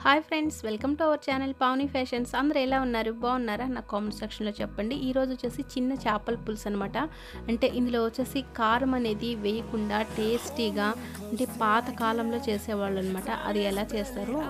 hi friends welcome to our channel Pavani fashions అందరూ ఎలా ఉన్నారు బాగున్నారా నా కామెంట్ సెక్షన్లో చెప్పండి ఈరోజు వచ్చేసి చిన్న చేపల పులుసు అనమాట అంటే ఇందులో వచ్చేసి కారం అనేది వేయకుండా టేస్టీగా అంటే పాత కాలంలో చేసేవాళ్ళు అనమాట అది ఎలా చేస్తారో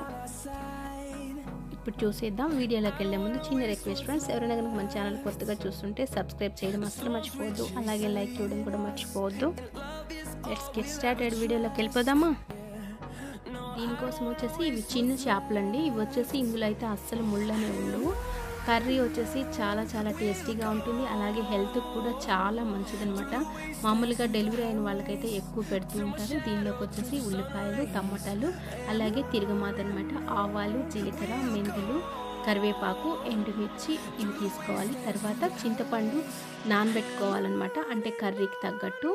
ఇప్పుడు చూసేద్దాం వీడియోలోకి వెళ్ళే ముందు చిన్న రిక్వెస్ట్ ఫ్రెండ్స్ ఎవరైనా కనుక మన ఛానల్ కొత్తగా చూస్తుంటే సబ్స్క్రైబ్ చేయడం అస్సలు మర్చిపోవద్దు అలాగే లైక్ చేయడం కూడా మర్చిపోవద్దు లెట్స్ గెట్ స్టార్టెడ్ వీడియోలోకి వెళ్ళిపోదామా దీనికోసం వచ్చేసి ఇవి చిన్న చేపలండి ఇవి వచ్చేసి ఇందులో అయితే అస్సలు ముళ్ళనే ఉండవు కర్రీ వచ్చేసి చాలా చాలా టేస్టీగా ఉంటుంది అలాగే హెల్త్ కూడా చాలా మంచిదనమాట మామూలుగా డెలివరీ అయిన వాళ్ళకైతే ఎక్కువ పెడుతూ ఉంటారు దీనిలోకి వచ్చేసి ఉల్లిపాయలు టమాటాలు అలాగే తిరగమాత అనమాట ఆవాలు జీలకర్ర మెంతులు కరివేపాకు ఎండుమిర్చి ఇవి తీసుకోవాలి తర్వాత చింతపండు నానబెట్టుకోవాలన్నమాట అంటే కర్రీకి తగ్గట్టు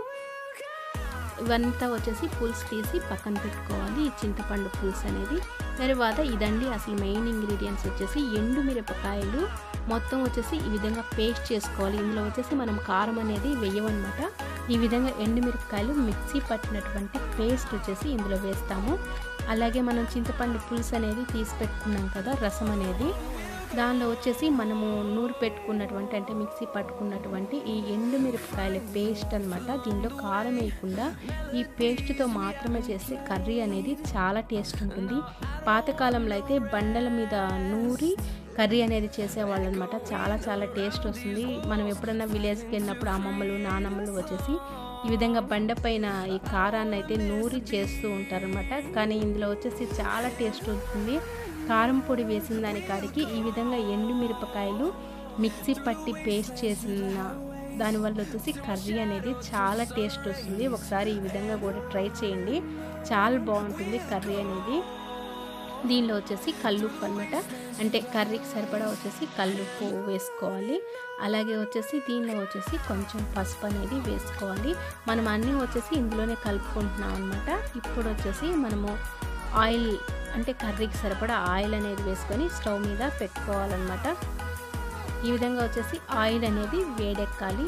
ఇవంతా వచ్చేసి పులుసు తీసి పక్కన పెట్టుకోవాలి ఈ చింతపండు పులుసు అనేది తర్వాత ఇదండి అసలు మెయిన్ ఇంగ్రీడియంట్స్ వచ్చేసి ఎండు మిరపకాయలు మొత్తం వచ్చేసి ఈ విధంగా పేస్ట్ చేసుకోవాలి ఇందులో వచ్చేసి మనం కారం అనేది వేయమన్నమాట ఈ విధంగా ఎండు మిరపకాయలు మిక్సీ పట్టినటువంటి పేస్ట్ వచ్చేసి ఇందులో వేస్తాము అలాగే మనం చింతపండు పులుసు అనేది తీసి పెట్టుకున్నాం కదా రసం అనేది దానిలో వచ్చేసి మనము నూరు పెట్టుకున్నటువంటి అంటే మిక్సీ పట్టుకున్నటువంటి ఈ ఎండు మిరపకాయల పేస్ట్ అనమాట దీనిలో కారం వేయకుండా ఈ పేస్ట్తో మాత్రమే చేస్తే కర్రీ అనేది చాలా టేస్ట్ ఉంటుంది పాతకాలంలో అయితే బండల మీద నూరి కర్రీ అనేది చేసేవాళ్ళు అనమాట చాలా చాలా టేస్ట్ వస్తుంది మనం ఎప్పుడైనా విలేజ్కి వెళ్ళినప్పుడు అమ్మమ్మలు నానమ్మలు వచ్చేసి ఈ విధంగా బండ పైన ఈ కారాన్ని అయితే నూరి చేస్తూ ఉంటారనమాట కానీ ఇందులో వచ్చేసి చాలా టేస్ట్ ఉంటుంది కారం పొడి వేసిన దాని కాడికి ఈ విధంగా ఎండు మిరపకాయలు మిక్సీ పట్టి పేస్ట్ చేసిన దానివల్ల వచ్చేసి కర్రీ అనేది చాలా టేస్ట్ వస్తుంది ఒకసారి ఈ విధంగా కూడా ట్రై చేయండి చాలా బాగుంటుంది కర్రీ అనేది దీనిలో వచ్చేసి కల్లుప్పు అనమాట అంటే కర్రీకి సరిపడా వచ్చేసి కల్లుప్పు వేసుకోవాలి అలాగే వచ్చేసి దీనిలో వచ్చేసి కొంచెం పసుపు అనేది వేసుకోవాలి మనం అన్నీ వచ్చేసి ఇందులోనే కలుపుకుంటున్నాం అనమాట ఇప్పుడు వచ్చేసి మనము ఆయిల్ అంటే కర్రీకి సరిపడా ఆయిల్ అనేది వేసుకొని స్టవ్ మీద పెట్టుకోవాలన్నమాట ఈ విధంగా వచ్చేసి ఆయిల్ అనేది వేడెక్కాలి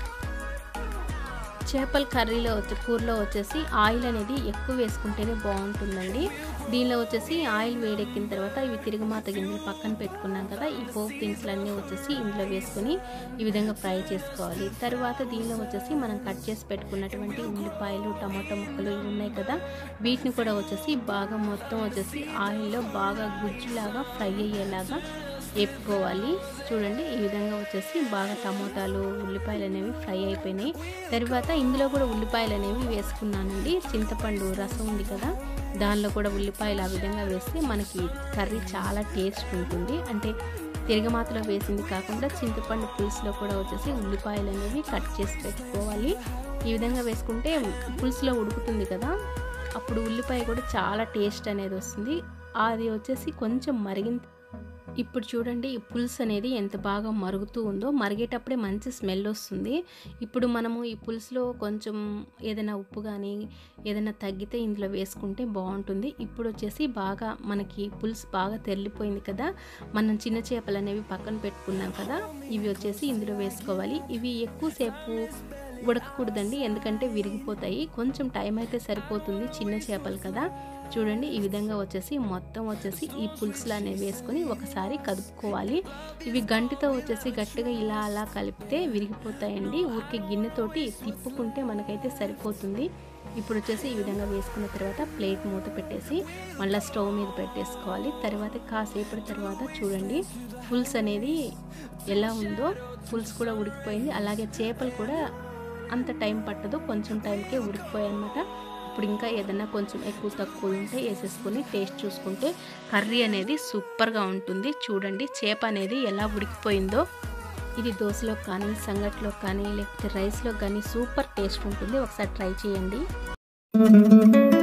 చేపల కర్రీలో వచ్చే కూరలో వచ్చేసి ఆయిల్ అనేది ఎక్కువ వేసుకుంటేనే బాగుంటుందండి దీనిలో వచ్చేసి ఆయిల్ వేడెక్కిన తర్వాత ఇవి తిరుగుమాత గింజలు పక్కన పెట్టుకున్నాం కదా ఈ పోపు దినుసులు అన్నీ వచ్చేసి ఇందులో వేసుకొని ఈ విధంగా ఫ్రై చేసుకోవాలి తర్వాత దీనిలో వచ్చేసి మనం కట్ చేసి పెట్టుకున్నటువంటి ఉల్లిపాయలు టమాటో ముక్కలు ఇవి ఉన్నాయి కదా వీటిని కూడా వచ్చేసి బాగా మొత్తం వచ్చేసి ఆయిల్లో బాగా గుజ్జులాగా ఫ్రై అయ్యేలాగా వేపుకోవాలి చూడండి ఈ విధంగా వచ్చేసి బాగా టమోటాలు ఉల్లిపాయలు అనేవి ఫ్రై అయిపోయినాయి తర్వాత ఇందులో కూడా ఉల్లిపాయలు అనేవి వేసుకున్నానండి చింతపండు రసం ఉంది కదా దానిలో కూడా ఉల్లిపాయలు ఆ విధంగా వేస్తే మనకి కర్రీ చాలా టేస్ట్ ఉంటుంది అంటే తిరగమాతలో వేసింది కాకుండా చింతపండు పులుసులో కూడా వచ్చేసి ఉల్లిపాయలు అనేవి కట్ చేసి పెట్టుకోవాలి ఈ విధంగా వేసుకుంటే పులుసులో ఉడుకుతుంది కదా అప్పుడు ఉల్లిపాయ కూడా చాలా టేస్ట్ అనేది వస్తుంది అది వచ్చేసి కొంచెం మరిగిన ఇప్పుడు చూడండి ఈ పులుసు అనేది ఎంత బాగా మరుగుతూ ఉందో మరిగేటప్పుడే మంచి స్మెల్ వస్తుంది ఇప్పుడు మనము ఈ పులుసులో కొంచెం ఏదైనా ఉప్పు కానీ ఏదైనా తగ్గితే ఇందులో వేసుకుంటే బాగుంటుంది ఇప్పుడు వచ్చేసి బాగా మనకి పులుసు బాగా తెల్లిపోయింది కదా మనం చిన్న చేపలు అనేవి పక్కన పెట్టుకున్నాం కదా ఇవి వచ్చేసి ఇందులో వేసుకోవాలి ఇవి ఎక్కువసేపు ఉడకకూడదండి ఎందుకంటే విరిగిపోతాయి కొంచెం టైం అయితే సరిపోతుంది చిన్న చేపలు కదా చూడండి ఈ విధంగా వచ్చేసి మొత్తం వచ్చేసి ఈ పులుసులు అనేవి వేసుకొని ఒకసారి కదుపుకోవాలి ఇవి గంటితో వచ్చేసి గట్టిగా ఇలా అలా కలిపితే విరిగిపోతాయండి ఊరికే గిన్నెతోటి తిప్పుకుంటే మనకైతే సరిపోతుంది ఇప్పుడు వచ్చేసి ఈ విధంగా వేసుకున్న తర్వాత ప్లేట్ మూత పెట్టేసి మళ్ళీ స్టవ్ మీద పెట్టేసుకోవాలి తర్వాత కాసేపటి తర్వాత చూడండి పులుసు అనేది ఎలా ఉందో పులుసు కూడా ఉడికిపోయింది అలాగే చేపలు కూడా అంత టైం పట్టదు కొంచెం టైంకే ఉడికిపోయాయి అనమాట ఇప్పుడు ఇంకా ఏదైనా కొంచెం ఎక్కువ తక్కువ ఉంటే వేసేసుకొని టేస్ట్ చూసుకుంటే కర్రీ అనేది సూపర్గా ఉంటుంది చూడండి చేప అనేది ఎలా ఉడికిపోయిందో ఇది దోశలో కానీ సంగట్లో కానీ లేకపోతే రైస్లో కానీ సూపర్ టేస్ట్ ఉంటుంది ఒకసారి ట్రై చేయండి